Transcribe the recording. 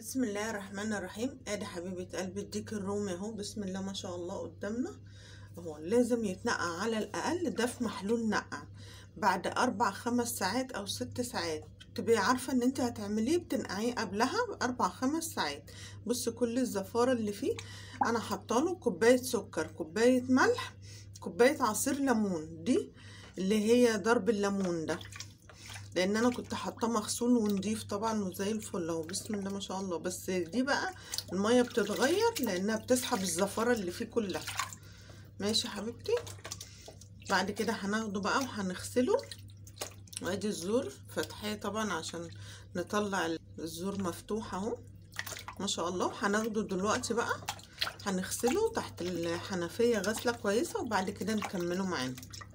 بسم الله الرحمن الرحيم ادي حبيبه قلبي الديك الرومي اهو بسم الله ما شاء الله قدامنا اهو لازم يتنقع على الاقل ده في محلول نقع بعد اربع خمس ساعات او ست ساعات تبقي عارفه ان انت هتعمليه بتنقعيه قبلها اربع خمس ساعات بص كل الزفاره اللي فيه انا حاطاله كوبايه سكر كوبايه ملح كوبايه عصير ليمون دي اللي هي ضرب الليمون ده لان انا كنت حاطاه مغسول ونضيف طبعا وزي الفل اهو بسم الله ما شاء الله بس دي بقى الميه بتتغير لانها بتسحب الزفاره اللي فيه كلها ماشي حبيبتي بعد كده هناخده بقى وهنغسله وادي الزور فتحيه طبعا عشان نطلع الزور مفتوح اهو ما شاء الله هناخده دلوقتي بقى هنغسله تحت الحنفيه غسله كويسه وبعد كده نكمله معانا